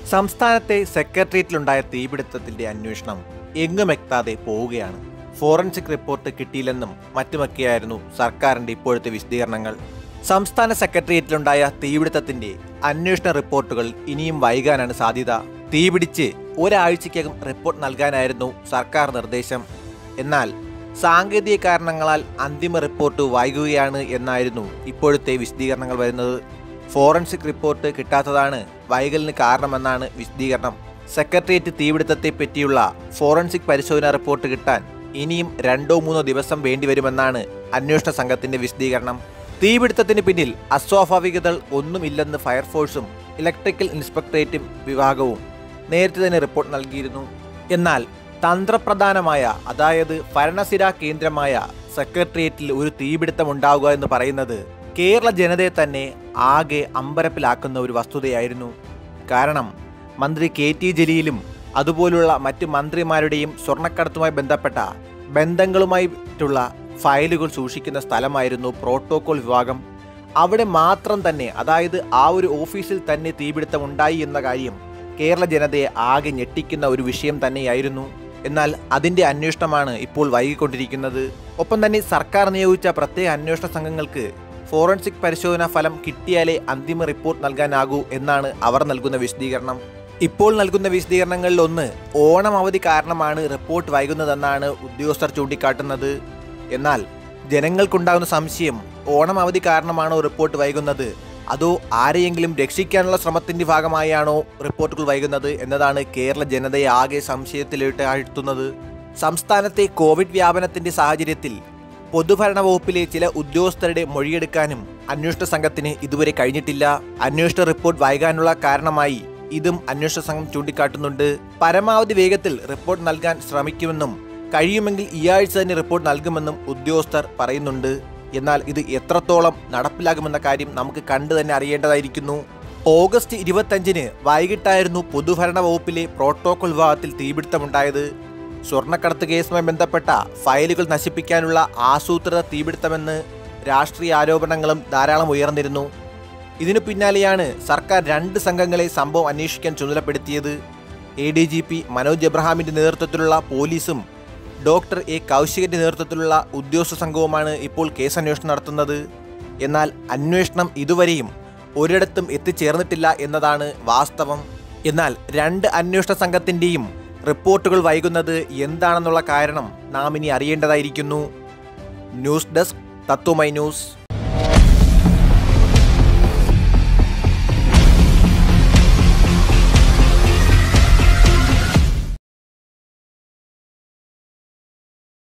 സംസ്ഥാനത്തെ സെക്രട്ടേറിയറ്റിലുണ്ടായ തീപിടുത്തത്തിന്റെ അന്വേഷണം എങ്ങുമെത്താതെ പോവുകയാണ് ഫോറൻസിക് റിപ്പോർട്ട് കിട്ടിയില്ലെന്നും മറ്റുമൊക്കെയായിരുന്നു സർക്കാരിന്റെ ഇപ്പോഴത്തെ വിശദീകരണങ്ങൾ സംസ്ഥാന സെക്രട്ടേറിയറ്റിലുണ്ടായ തീപിടുത്തത്തിന്റെ അന്വേഷണ റിപ്പോർട്ടുകൾ ഇനിയും വൈകാനാണ് സാധ്യത തീപിടിച്ച് ഒരാഴ്ചയ്ക്കകം റിപ്പോർട്ട് നൽകാനായിരുന്നു സർക്കാർ നിർദ്ദേശം എന്നാൽ സാങ്കേതിക കാരണങ്ങളാൽ അന്തിമ റിപ്പോർട്ട് വൈകുകയാണ് എന്നായിരുന്നു ഇപ്പോഴത്തെ വിശദീകരണങ്ങൾ വരുന്നത് ഫോറൻസിക് റിപ്പോർട്ട് കിട്ടാത്തതാണ് വൈകലിന് കാരണമെന്നാണ് വിശദീകരണം സെക്രട്ടേറിയറ്റ് തീപിടുത്തത്തെ പറ്റിയുള്ള ഫോറൻസിക് പരിശോധനാ റിപ്പോർട്ട് കിട്ടാൻ ഇനിയും രണ്ടോ മൂന്നോ ദിവസം വേണ്ടിവരുമെന്നാണ് അന്വേഷണ സംഘത്തിന്റെ വിശദീകരണം തീപിടുത്തത്തിന് പിന്നിൽ അസ്വാഭാവികതകൾ ഒന്നുമില്ലെന്ന് ഫയർഫോഴ്സും ഇലക്ട്രിക്കൽ ഇൻസ്പെക്ടറേറ്റും വിഭാഗവും നേരത്തെ തന്നെ റിപ്പോർട്ട് നൽകിയിരുന്നു എന്നാൽ തന്ത്രപ്രധാനമായ അതായത് ഭരണസിര കേന്ദ്രമായ സെക്രട്ടേറിയറ്റിൽ ഒരു തീപിടുത്തം ഉണ്ടാവുക എന്ന് പറയുന്നത് കേരള ജനതയെ തന്നെ ആകെ അമ്പരപ്പിലാക്കുന്ന ഒരു വസ്തുതയായിരുന്നു കാരണം മന്ത്രി കെ ടി ജലീലും അതുപോലുള്ള മറ്റ് മന്ത്രിമാരുടെയും സ്വർണ്ണക്കടത്തുമായി ബന്ധപ്പെട്ട ബന്ധങ്ങളുമായിട്ടുള്ള ഫയലുകൾ സൂക്ഷിക്കുന്ന സ്ഥലമായിരുന്നു പ്രോട്ടോകോൾ വിഭാഗം അവിടെ മാത്രം തന്നെ അതായത് ആ ഒരു ഓഫീസിൽ തന്നെ തീപിടുത്തം ഉണ്ടായി എന്ന കാര്യം കേരള ജനതയെ ആകെ ഞെട്ടിക്കുന്ന ഒരു വിഷയം തന്നെയായിരുന്നു എന്നാൽ അതിന്റെ അന്വേഷണമാണ് ഇപ്പോൾ വൈകിക്കൊണ്ടിരിക്കുന്നത് ഒപ്പം തന്നെ സർക്കാർ നിയോഗിച്ച പ്രത്യേക അന്വേഷണ സംഘങ്ങൾക്ക് ഫോറൻസിക് പരിശോധനാ ഫലം കിട്ടിയാലേ അന്തിമ റിപ്പോർട്ട് നൽകാനാകൂ എന്നാണ് അവർ നൽകുന്ന വിശദീകരണം ഇപ്പോൾ നൽകുന്ന വിശദീകരണങ്ങളിൽ ഒന്ന് ഓണം അവധി കാരണമാണ് റിപ്പോർട്ട് വൈകുന്നതെന്നാണ് ഉദ്യോഗസ്ഥർ ചൂണ്ടിക്കാട്ടുന്നത് എന്നാൽ ജനങ്ങൾക്കുണ്ടാകുന്ന സംശയം ഓണം അവധി കാരണമാണോ റിപ്പോർട്ട് വൈകുന്നത് അതോ ആരെയെങ്കിലും രക്ഷിക്കാനുള്ള ശ്രമത്തിന്റെ ഭാഗമായാണോ റിപ്പോർട്ടുകൾ വൈകുന്നത് എന്നതാണ് കേരള ജനതയെ ആകെ സംശയത്തിലിട്ട് ആഴ്ത്തുന്നത് സംസ്ഥാനത്തെ കോവിഡ് വ്യാപനത്തിന്റെ സാഹചര്യത്തിൽ പൊതുഭരണ വകുപ്പിലെ ചില ഉദ്യോഗസ്ഥരുടെ മൊഴിയെടുക്കാനും അന്വേഷണ സംഘത്തിന് ഇതുവരെ കഴിഞ്ഞിട്ടില്ല അന്വേഷണ റിപ്പോർട്ട് വൈകാനുള്ള കാരണമായി ഇതും അന്വേഷണ സംഘം ചൂണ്ടിക്കാട്ടുന്നുണ്ട് പരമാവധി വേഗത്തിൽ റിപ്പോർട്ട് നൽകാൻ ശ്രമിക്കുമെന്നും കഴിയുമെങ്കിൽ ഈ ആഴ്ച തന്നെ റിപ്പോർട്ട് നൽകുമെന്നും ഉദ്യോഗസ്ഥർ പറയുന്നുണ്ട് എന്നാൽ ഇത് എത്രത്തോളം നടപ്പിലാകുമെന്ന കാര്യം നമുക്ക് കണ്ടു തന്നെ അറിയേണ്ടതായിരിക്കുന്നു ഓഗസ്റ്റ് ഇരുപത്തഞ്ചിന് വൈകിട്ടായിരുന്നു പൊതുഭരണ വകുപ്പിലെ പ്രോട്ടോകോൾ വിഭാഗത്തിൽ തീപിടുത്തമുണ്ടായത് സ്വർണ്ണക്കടത്ത് കേസുമായി ബന്ധപ്പെട്ട ഫയലുകൾ നശിപ്പിക്കാനുള്ള ആസൂത്രിത തീപിടുത്തമെന്ന് രാഷ്ട്രീയ ആരോപണങ്ങളും ധാരാളം ഉയർന്നിരുന്നു ഇതിനു പിന്നാലെയാണ് സർക്കാർ രണ്ട് സംഘങ്ങളെ സംഭവം അന്വേഷിക്കാൻ ചുമതലപ്പെടുത്തിയത് A D G P Manoj എബ്രഹാമിന്റെ നേതൃത്വത്തിലുള്ള പോലീസും ഡോക്ടർ എ കൗശികന്റെ നേതൃത്വത്തിലുള്ള ഉദ്യോഗസ്ഥ സംഘവുമാണ് ഇപ്പോൾ കേസ് അന്വേഷണം നടത്തുന്നത് എന്നാൽ അന്വേഷണം ഇതുവരെയും ഒരിടത്തും എത്തിച്ചേർന്നിട്ടില്ല എന്നതാണ് വാസ്തവം എന്നാൽ രണ്ട് അന്വേഷണ സംഘത്തിന്റെയും റിപ്പോർട്ടുകൾ വൈകുന്നത് എന്താണെന്നുള്ള കാരണം നാം ഇനി അറിയേണ്ടതായിരിക്കുന്നു ന്യൂസ് ഡെസ്ക് തത്വമൈ ന്യൂസ്